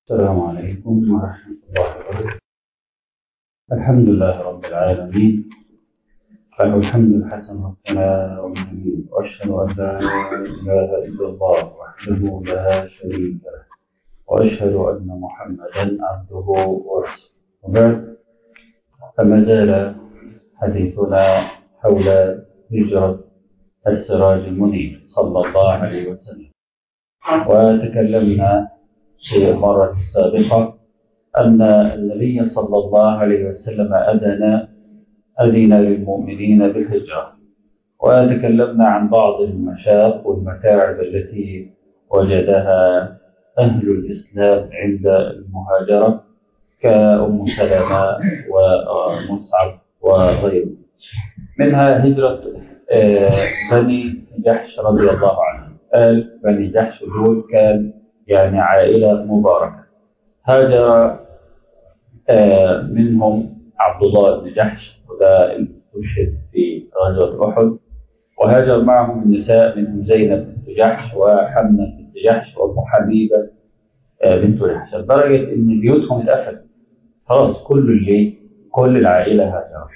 السلام عليكم ورحمة الله وبركاته الحمد لله رب العالمين له الحمد الحسن والثناء الجميل وأشهد أن لا إله إلا الله وحده لا شريك له وأشهد أن محمدا عبده ورسوله وبعد فما زال حديثنا حول هجرة السراج المنير صلى الله عليه وسلم وتكلمنا في المرة السابقة أن النبي صلى الله عليه وسلم أذن أذن للمؤمنين بالهجرة وتكلمنا عن بعض المشاق والمتاعب التي وجدها أهل الإسلام عند المهاجرة كأم سلمة ومصعب وغيرهم منها هجرة بني جحش رضي الله عنه قال بني جحش دول كان يعني عائلة مباركة هاجر منهم عبد الله بن جحش وده استشهد في غزوة أحد وهاجر معهم النساء منهم زينب بنت جحش وحمنة بنت جحش وأم حبيبة بنت جحش لدرجة إن بيوتهم اتقفلت خلاص كل اللي كل العائلة هاجرت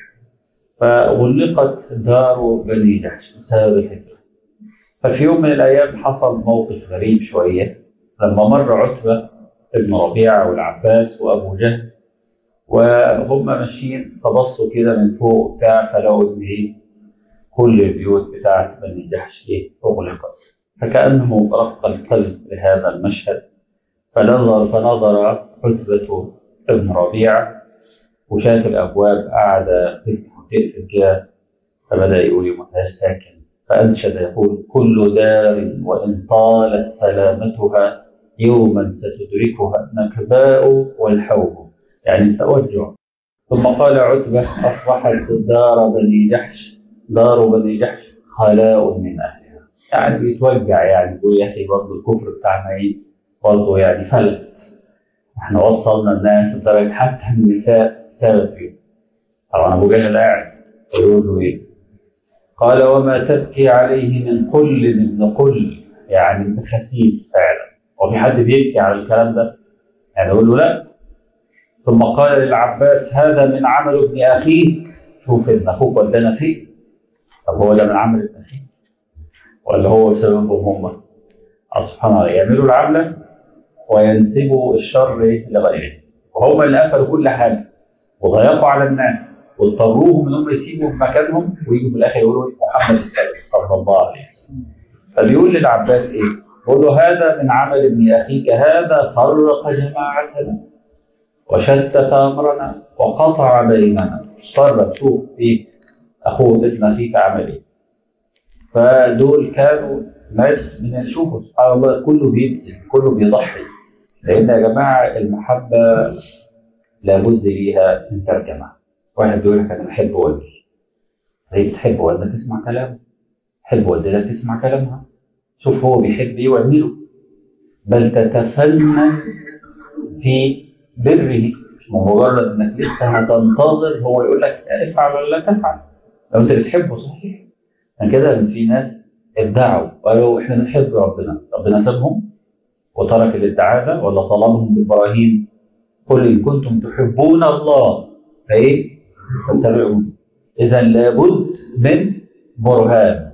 فغلقت دار بني جحش بسبب الهجرة ففي يوم من الأيام حصل موقف غريب شوية لما مر عتبة ابن ربيعة والعباس وأبو جهل وهم ماشيين فبصوا كده من فوق بتاع فلقوا إن إيه كل البيوت بتاعت بني جحش إيه أغلقت فكأنه رق القلب لهذا المشهد فنظر فنظر عتبة ابن ربيعة وشاف الأبواب قاعدة تفتح وتقفل كده فبدأ يقول يوم ساكن فأنشد يقول كل دار وإن طالت سلامتها يوما ستدركها النكباء والحوم يعني التوجع ثم قال عتبة أصبحت دار بني جحش دار بني جحش خلاء من أهلها يعني بيتوجع يعني يقول يا أخي برضه الكفر بتاعنا إيه برضه يعني فلت احنا وصلنا الناس لدرجة حتى النساء سبب فيه طبعا أبو جهل قاعد يقول له إيه قال وما تبكي عليه من قل ابن قل يعني انت خسيس فعلا وفي حد بيبكي على الكلام ده يعني يقول له لا ثم قال للعباس هذا من عمل ابن اخيك شوف ابن اخوك ودانا فين طب هو ده من عمل ابن اخيك ولا هو بسببهم هم سبحان الله يعملوا العمله وينسبوا الشر لغيره وهم اللي قفلوا كل حاجه وضيقوا على الناس واضطروهم ان هم يسيبوا مكانهم ويجوا في الاخر يقولوا محمد السلام صلى الله عليه وسلم فبيقول للعباس ايه؟ يقول له هذا من عمل ابن اخيك هذا فرق جماعتنا وشتت امرنا وقطع بيننا اضطر تشوف في اخوه ابن اخيك عمل ايه؟ فدول كانوا ناس من شوفوا سبحان الله كله بيبذل كله بيضحي لان يا جماعه المحبه لابد ليها من ترجمه واحد بيقول لك انا بحب والدي هي بتحب والدك تسمع كلامه تحب والدتك تسمع كلامها شوف هو بيحب ايه واعمله بل تتفنن في بره مش مجرد انك لسه هتنتظر هو يقول لك افعل ولا لا تفعل لو انت بتحبه صحيح عشان كده في ناس ادعوا قالوا احنا بنحب ربنا ربنا سابهم وترك الادعاء ده ولا طلبهم بالبراهين قل ان كنتم تحبون الله فايه فاتبعون اذا لابد من برهان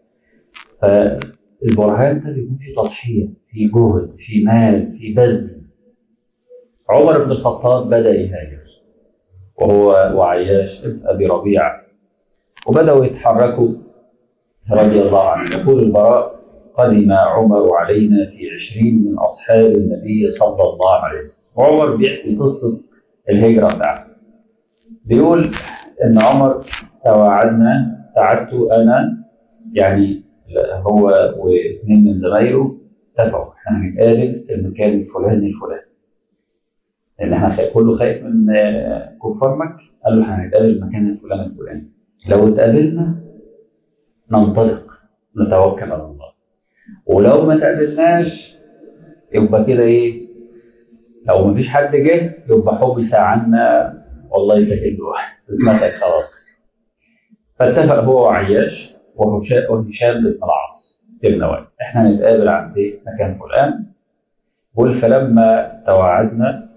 فالبرهان ده بيكون فيه تضحيه في جهد في مال في بذل عمر بن الخطاب بدا يهاجر وهو وعياش ابن ابي ربيعه وبداوا يتحركوا رضي الله عنه يقول البراء قدم عمر علينا في عشرين من اصحاب النبي صلى الله عليه وسلم وعمر بيحكي قصه الهجره بتاعته بيقول ان عمر توعدنا ساعدت انا يعني هو واثنين من زمايله اتفقوا احنا هنتقابل في المكان الفلاني الفلاني لان احنا كله خايف من كفار مكه قال له هنتقابل في المكان الفلاني الفلاني لو اتقابلنا ننطلق نتوكل على الله ولو ما تقابلناش يبقى كده ايه لو مفيش حد جه يبقى حبس عنا والله يسكت واحد اتمسك خلاص فاتفق هو وعياش وهشام بن العاص ابن وائل احنا هنتقابل عند مكان فلان قل فلما توعدنا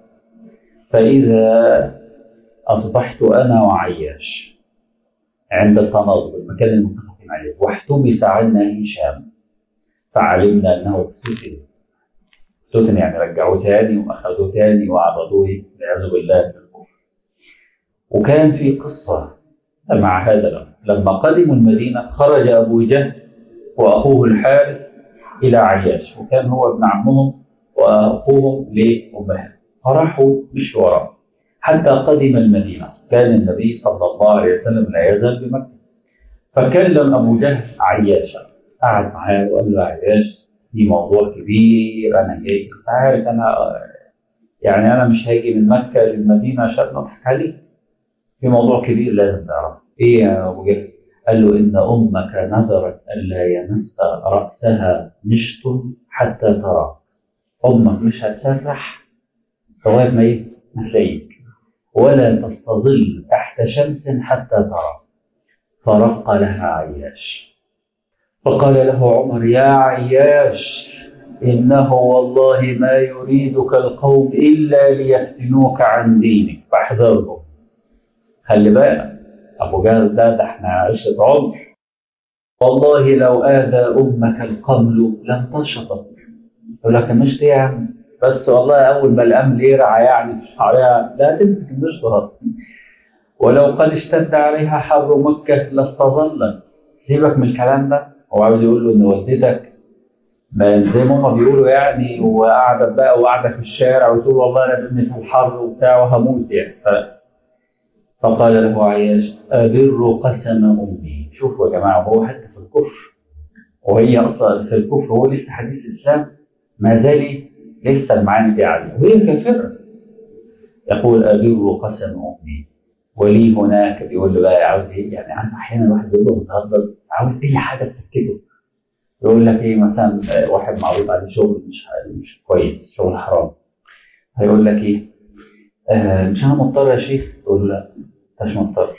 فإذا أصبحت أنا وعياش عند التناظر المكان المتفقين عليه واحتبس عنا هشام فعلمنا أنه افتتن افتتن يعني رجعوه تاني وأخذوه تاني وعرضوه والعياذ بالله في الكفر وكان في قصة مع هذا الأمر لما قدموا المدينة خرج أبو جهل وأخوه الحارث إلى عياش وكان هو ابن عمهم وأخوهم لأمهات فراحوا مش وراه حتى قدم المدينة كان النبي صلى الله عليه وسلم لا يزال بمكة فكلم أبو جهل عياشا قعد معاه وقال له عياش دي موضوع كبير أنا جاي أنت عارف أنا يعني أنا مش هاجي من مكة للمدينة عشان أضحك عليك في موضوع كبير لازم تعرفه إيه يا أبو جهل؟ قال له إن أمك نذرت ألا يمس رأسها نشط حتى ترى أمك مش هتسرح لغاية ما إيه؟ ما تلاقيك ولا تستظل تحت شمس حتى ترى فرق لها عياش فقال له عمر يا عياش إنه والله ما يريدك القوم إلا ليفتنوك عن دينك فاحذرهم خلي بالك أبو جهل ده ده احنا عشرة عمر والله لو آذى أمك القمل لم تشطط يقول لك مش دي يا عم بس والله أول ما الأمل يرعى يعني في شعرها لا تمسك المشط ولو قد اشتد عليها حر مكة لاستظلت سيبك من الكلام ده هو عاوز يقول له إن والدتك ما زي ما هما بيقولوا يعني وقاعدة بقى وقاعدة في الشارع وتقول والله أنا ابني في الحر وبتاع وهموت يعني ف... فقال له عياش أبر قسم أمي شوفوا يا جماعة هو حتى في الكفر وهي أصلا في الكفر هو لسه حديث الإسلام ما زال لسه المعاني دي عليه وهي كافرة يقول أبر قسم أمي ولي هناك بيقول له بقى عاوز ايه يعني عارف احيانا الواحد بيقول له متهدد عاوز اي حاجه تسكته يقول لك ايه مثلا واحد معروض عليه شغل مش مش كويس شغل حرام هيقول لك ايه آه مش انا مضطر يا شيخ تقول له لا انت مش مضطر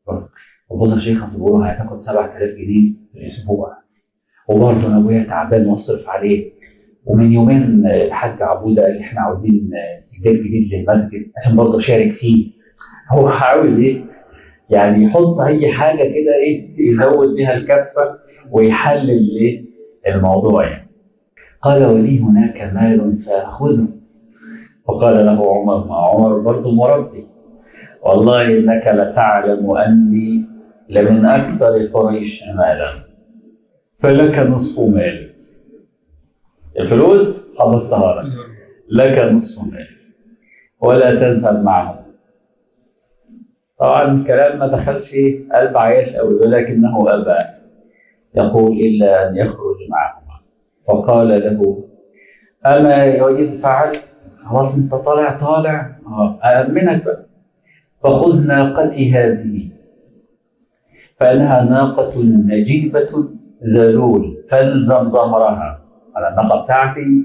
وبص يا شيخ اصل بيقولوا هتاخد 7000 جنيه في الاسبوع وبرضه انا ابويا تعبان واصرف عليه ومن يومين الحاج عبوده قال لي احنا عاوزين سجاد جديد للمسجد عشان برضه اشارك فيه هو حاول ايه يعني يحط اي حاجه كده ايه يزود بيها الكفه ويحلل ايه الموضوع يعني قال ولي هناك مال فاخذه فقال له عمر ما عمر برضه مربي والله انك لتعلم اني لمن اكثر قريش مالا فلك نصف مالي الفلوس حفظتها لك لك نصف مالي ولا تذهب معهم طبعا الكلام ما دخلش قلب عياش قوي ولكنه ابى يقول الا ان يخرج معهما فقال له اما اذ فعلت خلاص انت طالع طالع أأمنك بقى فخذ ناقتي هذه فإنها ناقة نجيبة ذلول فالزم ظهرها على الناقة بتاعتي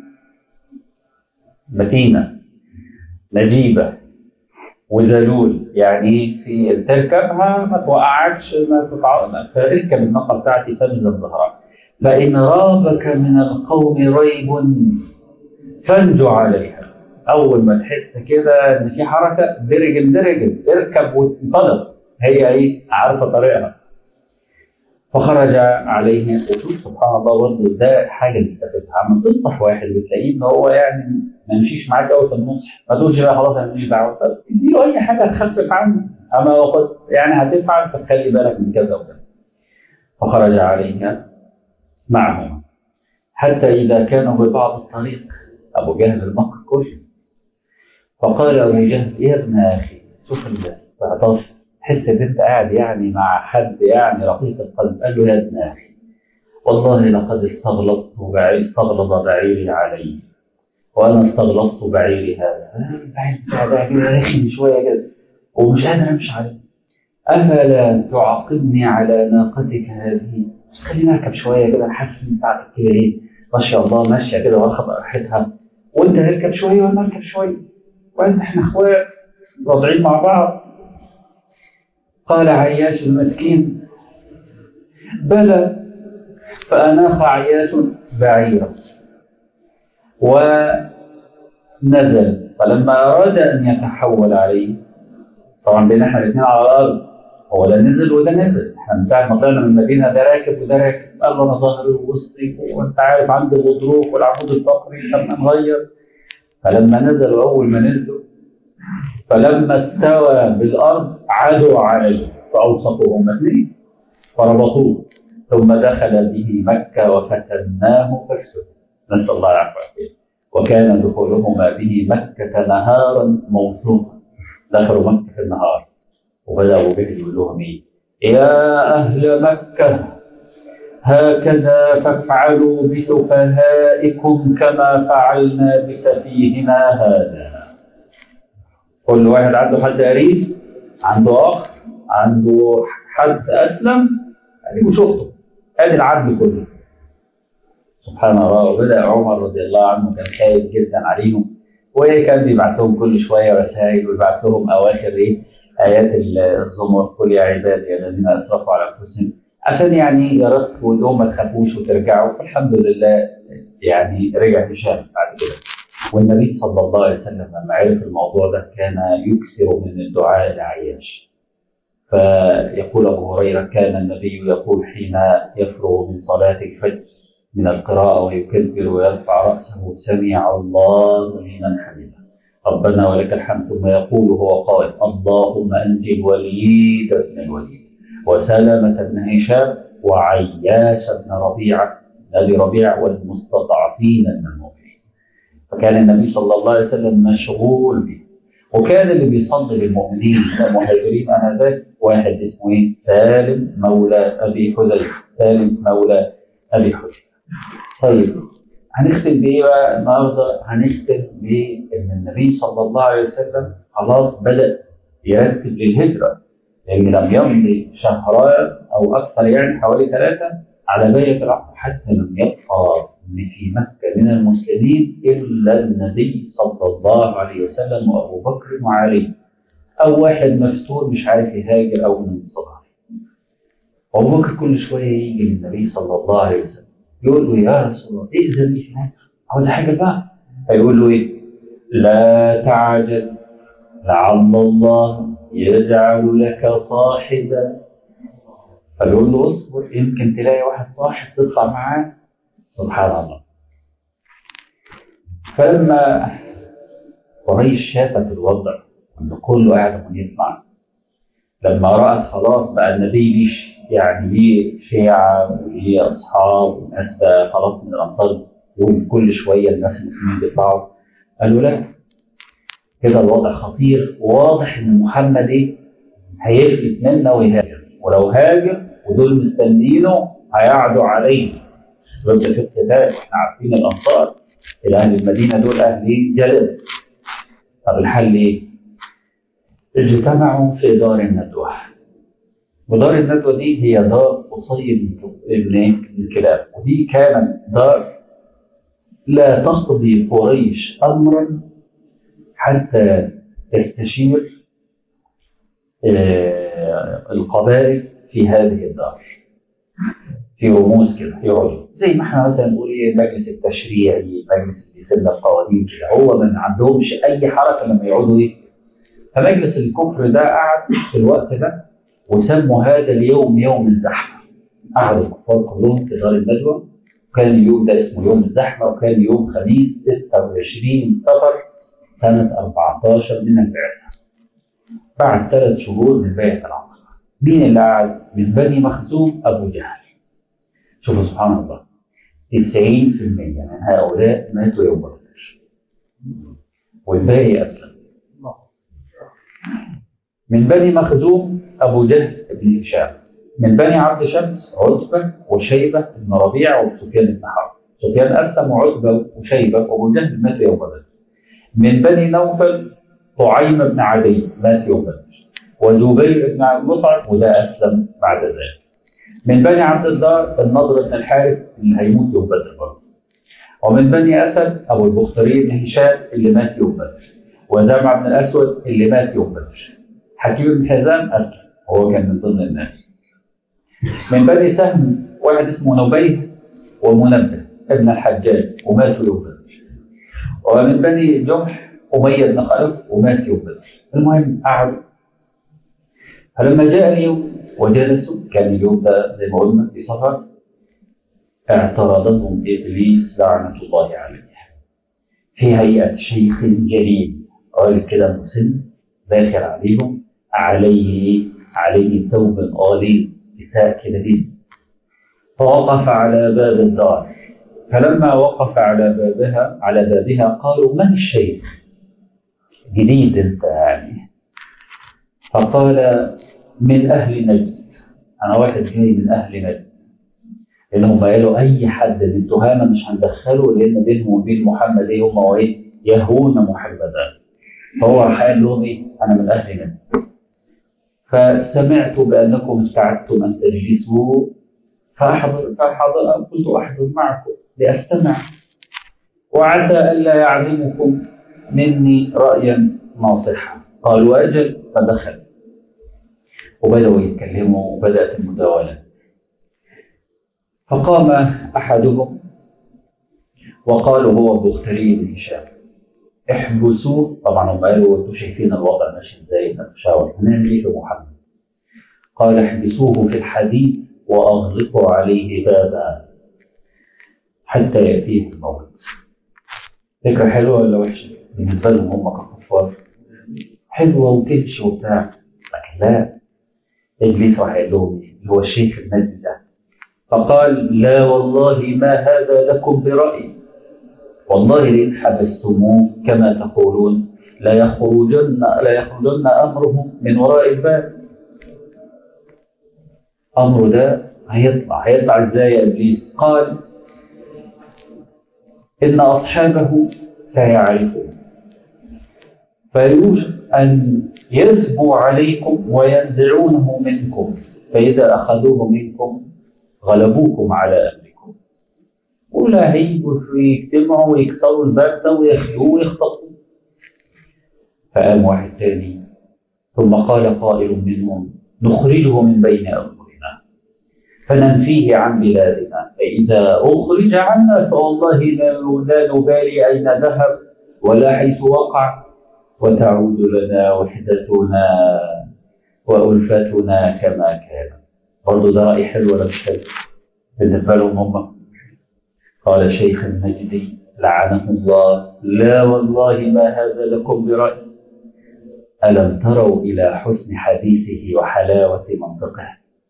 متينة نجيبة وذلول يعني في تركبها ما توقعكش ما تتعرض فاركب الناقة بتاعتي فالزم ظهرها فإن رابك من القوم ريب فانجو عليها اول ما تحس كده ان في حركه درجل درجل اركب وانطلق هي ايه عارفه طريقها فخرج عليه وشوف سبحان الله برضه ده حاجه نستفيدها عم تنصح واحد وتلاقيه ان هو يعني ما يمشيش معاك قوي في النصح ما تقولش بقى خلاص انا ماليش دعوه اديله اي حاجه تخفف عنه اما وقد يعني هتفعل فتخلي بالك من كذا وكذا فخرج عليها معهما حتى اذا كانوا ببعض الطريق ابو جهل المكر كله فقال أبو جهل يا ابن أخي شوف الاستعطاف تحس إن أنت قاعد يعني مع حد يعني رقيق القلب قال له يا ابن أخي والله لقد استغلظت بعير استغلظ بعيري علي وأنا استغلظت بعيري هذا البعير بتاع ده كده رخم شوية كده ومش قادر أمشي عليه أفلا تعاقبني على ناقتك هذه خليني أركب شوية كده أحس بتاعتك كده إيه ما شاء الله ماشية كده واخد راحتها وأنت تركب شوية وأنا أركب شوية وانت احنا اخوات واضعين مع بعض قال عياش المسكين بلى فأناخ عياش بعيرا نزل فلما أراد أن يتحول عليه طبعا بين احنا الاثنين على الأرض هو ده نزل وده نزل احنا من ساعة ما طلعنا من المدينة ده راكب وده راكب قال له أنا ظهري ووسطي وأنت عارف عندي الغضروف والعمود الفقري لما نغير فلما نزلوا أول ما نزلوا فلما استوى بالأرض عادوا عليه فأوسطهم اثنين فربطوه ثم دخل به مكة وفتناه فافتن نسأل الله العفو والعافية وكان دخولهما به مكة نهارا موسوما دخلوا مكة في النهار وبدأوا به يقول لهم إيه يا أهل مكة هكذا فافعلوا بسفهائكم كما فعلنا بسفيهنا هذا كل واحد عنده حد قريب عنده أخ عنده حد أسلم أديكوا شفته أدي العدل كله سبحان الله وبدأ عمر رضي الله عنه كان خايف جدا عليهم وكان بيبعت لهم كل شوية رسائل ويبعت لهم أواخر إيه آيات الزمر قل يا عبادي الذين أسرفوا على أنفسهم عشان يعني يرتبوا اليوم ما تخافوش وترجعوا فالحمد لله يعني رجع هشام بعد كده والنبي صلى الله عليه وسلم لما عرف الموضوع ده كان يكثر من الدعاء لعياش فيقول أبو هريرة كان النبي يقول حين يفرغ من صلاة الفجر من القراءة ويكبر ويرفع رأسه سمع الله لمن حمده ربنا ولك الحمد ثم يقول هو قائل اللهم أنجي الوليد بن الوليد وسلمة بن هشام وعياش بن ربيعة أبي ربيع والمستضعفين من المؤمنين فكان النبي صلى الله عليه وسلم مشغول به وكان اللي بيصلي بالمؤمنين من المهاجرين انذاك واحد اسمه ايه؟ سالم مولى ابي حذيفه سالم مولى ابي حذيفه طيب هنختم بايه بقى النهارده؟ هنختم بان النبي صلى الله عليه وسلم خلاص بدا يرتب للهجره لان لم يمضي شهران او اكثر يعني حوالي ثلاثه على بيت العقبه حتى لم يبقى في مكه من المسلمين الا النبي صلى الله عليه وسلم وابو بكر وعلي او واحد مفتون مش عارف يهاجر او من الصغار ابو بكر كل شويه يجي للنبي صلى الله عليه وسلم يقول له يا رسول الله ائذن لي هناك عاوز حاجه بقى هيقول له ايه؟ لا تعجل لعل الله يجعل لك صاحبا فيقول له اصبر يمكن تلاقي واحد صاحب تطلع معاه سبحان الله فلما قريش شافت الوضع ان كله قاعد من يطلع لما رأت خلاص بقى النبي ليه يعني ليه شيعة وليه أصحاب وناس بقى خلاص من الأنصار دول كل شوية الناس المسلمين بيطلعوا قالوا لا كده الوضع خطير وواضح إن محمد إيه هيفلت منا ويهاجر ولو هاجر ودول مستنيينه هيعدوا عليه ضد في اقتتال احنا عارفين الأنصار أهل المدينة دول أهل جلد طب الحل إيه؟ اجتمعوا في دار الندوة ودار الندوة دي هي دار قصي بن الكلاب ودي كانت دار لا تقضي قريش أمرا حتى تستشير القبائل في هذه الدار في رموز كده يقعدوا زي ما احنا مثلا نقول ايه المجلس التشريعي المجلس اللي يسن القوانين هو ما عندهمش اي حركه لما يقعدوا ايه فمجلس الكفر ده قعد في الوقت ده وسموا هذا اليوم يوم الزحمه قعدوا الكفار كلهم في دار الندوه وكان اليوم ده اسمه يوم الزحمه وكان يوم خميس 26 صفر سنه 14 من البعثه بعد ثلاث شهور من بيعه العقبه مين اللي قعد؟ من بني مخزوم ابو جهل شوفوا سبحان الله 90% من هؤلاء ماتوا يوم بدر والباقي اسلم من بني مخزوم ابو جهل بن هشام من بني عبد شمس عتبه وشيبه بن ربيع وسفيان بن حرب سفيان اسلم وعتبه وشيبه وابو جهل مات يوم بدر من بني نوفل طعيم بن عدي مات يوم بدر وزبير بن عبد المطعم وده اسلم بعد ذلك من بني عبد الدار النضر بن الحارث اللي هيموت يوم بدر برضه ومن بني اسد ابو البختري بن هشام اللي مات يوم بدر وزمع بن الاسود اللي مات يوم بدر حكيم بن حزام اسلم هو كان من ضمن الناس من بني سهم واحد اسمه نبيه ومنبه ابن الحجاج وماتوا يوم بدر ومن بني جمح أمية بن خلف ومات يوم بدر المهم قعدوا فلما جاء اليوم وجلسوا كان اليوم ده زي ما قلنا في سفر اعترضتهم إبليس لعنة الله عليه في هيئة شيخ جليل قال كده مسن داخل عليهم عليه عليه ثوب غليظ كساء كده جدا فوقف على باب الدار فلما وقف على بابها على بابها قالوا من الشيخ جديد انت يعني فقال من اهل نجد انا واحد جاي من اهل نجد لانهم قالوا اي حد من التهامه مش هندخله لان بينهم وبين محمد ايه هم وايه يهون محمدا فهو راح قال لهم ايه انا من اهل نجد فسمعت بانكم استعدتم ان تجلسوا فاحضر فحضر كنت احضر معكم لاستمع وعسى الا يعلمكم مني رايا ناصحا قالوا اجل فدخل وبداوا يتكلموا وبدات المداوله فقام احدهم وقال هو البختري بن هشام احبسوه طبعا هم قالوا انتوا شايفين الوضع ماشي ازاي نتشاور هنعمل ايه في محمد قال احبسوه في الحديد واغلقوا عليه بابا حتى ياتيه الموت فكره حلوه ولا وحشه بالنسبه لهم هم ككفار حلوه وتمشي وبتاع لكن لا ابليس راح يقول لهم ايه هو الشيخ النبي ده فقال لا والله ما هذا لكم برأي والله لئن حبستموه كما تقولون لا يخرجن لا يخرجن امره من وراء الباب امره ده هيطلع هيطلع ازاي يا ابليس قال ان اصحابه سيعرفون فيوشك ان يسبوا عليكم وينزعونه منكم فاذا اخذوه منكم غلبوكم على امركم ولا هيجوا يجتمعوا ويكسروا الباب ده وياخدوه ويخطفوه فقام واحد تاني ثم قال قائل منهم نخرجه من بين أظهرنا فننفيه عن بلادنا فإذا أخرج عنا فوالله لا لا نبالي أين ذهب ولا حيث وقع وتعود لنا وحدتنا وألفتنا كما كان برضه ده رأي حلو ولا مش حلو بالنسبة لهم هم قال شيخ المجدي لعنه الله لا والله ما هذا لكم برأي ألم تروا إلى حسن حديثه وحلاوة منطقه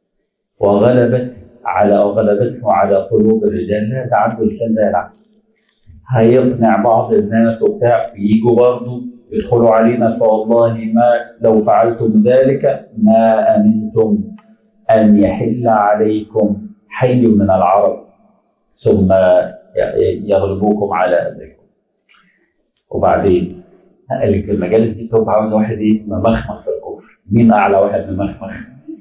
وغلبت على أو غلبته على قلوب الرجال لا ده عنده لسان زي العسل هيقنع بعض الناس وبتاع يجوا برضه يدخلوا علينا فوالله ما لو فعلتم ذلك ما أمنتم أن يحل عليكم حي من العرب ثم يغلبوكم على أمركم وبعدين المجالس دي بتبقى عاوزه واحد ايه ممخمخ في الكفر مين اعلى واحد ممخمخ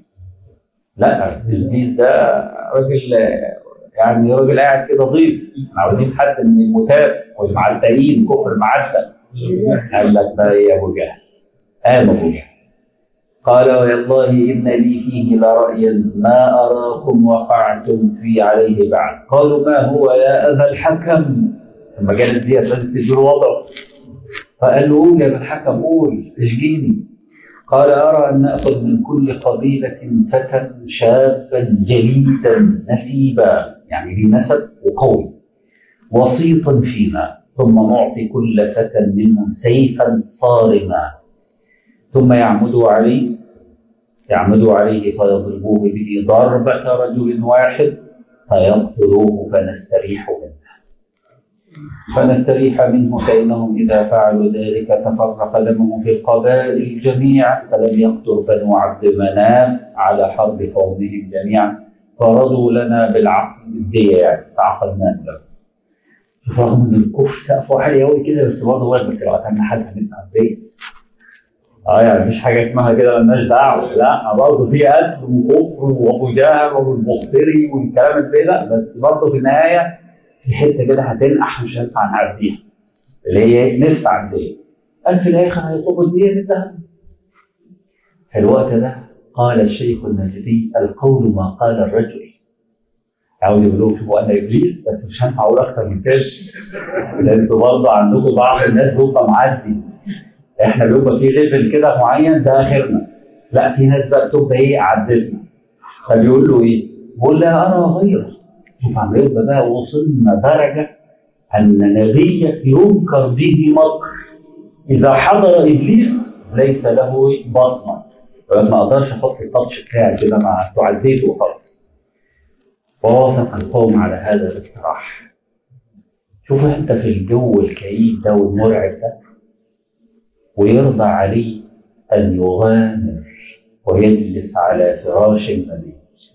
لا البيس ده راجل يعني راجل قاعد كده ضيف احنا عاوزين حد من المتاب والمعلقين كفر المعلق قال لك ده يا ابو جهل قام ابو جهل قال والله ان لي فيه لرايا ما اراكم وقعتم في عليه بعد قالوا ما هو يا ابا الحكم المجالس دي لازم تديله وضعه فقال له قول يا ابن الحكم قول اشجيني قال أرى أن نأخذ من كل قبيلة فتى شابا جليدا نسيبا يعني ذي نسب وقوي وسيطا فينا ثم نعطي كل فتى منهم سيفا صارما ثم يعمدوا عليه يعمدوا عليه فيضربوه به ضربة رجل واحد فيقتلوه فنستريح منه فنستريح منه فإنهم إذا فعلوا ذلك تفرق دمه في القبائل الجميع فلم يقتل بنو عبد مناف على حرب قومهم جميعا فرضوا لنا بالعقد الدية يعني فعقدناه له رغم ان الكفر سقفه عالي قوي كده بس برضه هو بس لو قتلنا حد هندفع الدية اه يعني مفيش حاجه اسمها كده مالناش دعوه لا برضه في قتل وكفر وابو جهل والمختري والكلام اللي لا بس برضه في النهايه في حته كده هتنقح مش هينفع نعديها اللي هي ندفع الدية قال في الاخر هيطلبوا الدية بالذهب في الوقت ده قال الشيخ النجدي القول ما قال الرجل عاوز يقول لهم شوفوا انا ابليس بس مش هنفع اقول اكتر من كده لان انتوا برضه عندكم بعض الناس بيبقى معدي احنا بيبقى في ليفل كده معين ده اخرنا لا في ناس بقى بتبقى ايه عدتنا فبيقول له ايه؟ بيقول لا ارى غيره شوف عم يبقى بقى وصلنا درجه ان نبيك ينكر به مكر اذا حضر ابليس ليس له بصمه ولما اقدرش احط التاتش بتاعي كده مع بتوع البيت وخلاص ووافق القوم على هذا الاقتراح شوف انت في الجو الكئيب ده والمرعب ده ويرضى عليه ان يغامر ويجلس على فراش النبي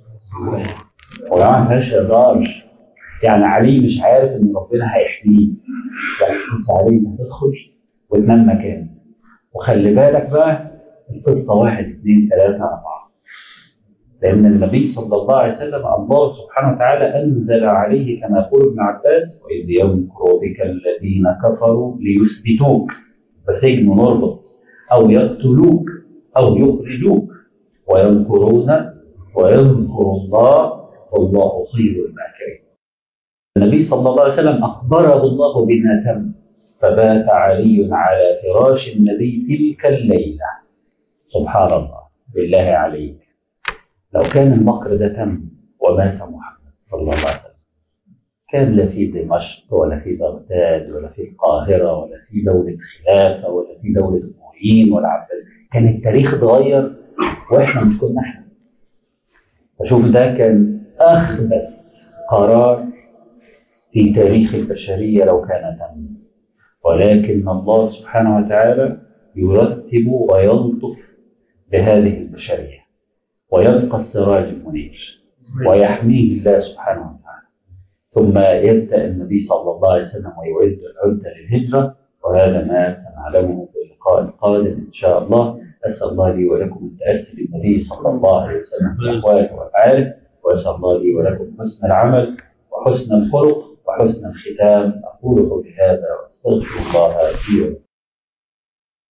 وجماعه ما فيهاش هزار يعني علي مش عارف ان ربنا هيحميه لا بص عليه هتدخل وتنام مكانه وخلي بالك بقى القصه واحد اثنين ثلاثه اربعه لان النبي صلى الله عليه وسلم الله سبحانه وتعالى انزل عليه كما يقول ابن عباس واذ يمكر بك الذين كفروا ليثبتوك فسجن نربط او يقتلوك او يخرجوك ويمكرون ويمكر الله والله خير الماكرين النبي صلى الله عليه وسلم اخبره الله بما تم فبات علي على فراش النبي تلك الليله سبحان الله بالله عليك لو كان المكر ده تم ومات محمد صلى الله عليه وسلم كان لا في دمشق ولا في بغداد ولا في القاهرة ولا في دولة خلافة ولا في دولة أمويين ولا عباس كان التاريخ اتغير وإحنا مش كنا إحنا فشوف ده كان أخبث قرار في تاريخ البشرية لو كان تم ولكن الله سبحانه وتعالى يرتب ويلطف بهذه البشرية ويبقى السراج المنير ويحميه الله سبحانه وتعالى ثم يبدأ النبي صلى الله عليه وسلم ويعد العدة للهجرة وهذا ما سنعلمه في اللقاء القادم إن شاء الله أسأل الله لي ولكم التأسي بالنبي صلى الله عليه وسلم في أقواله وأفعاله وأسأل الله لي ولكم حسن العمل وحسن الخلق وحسن الختام أقول قولي هذا وأستغفر الله لي ولكم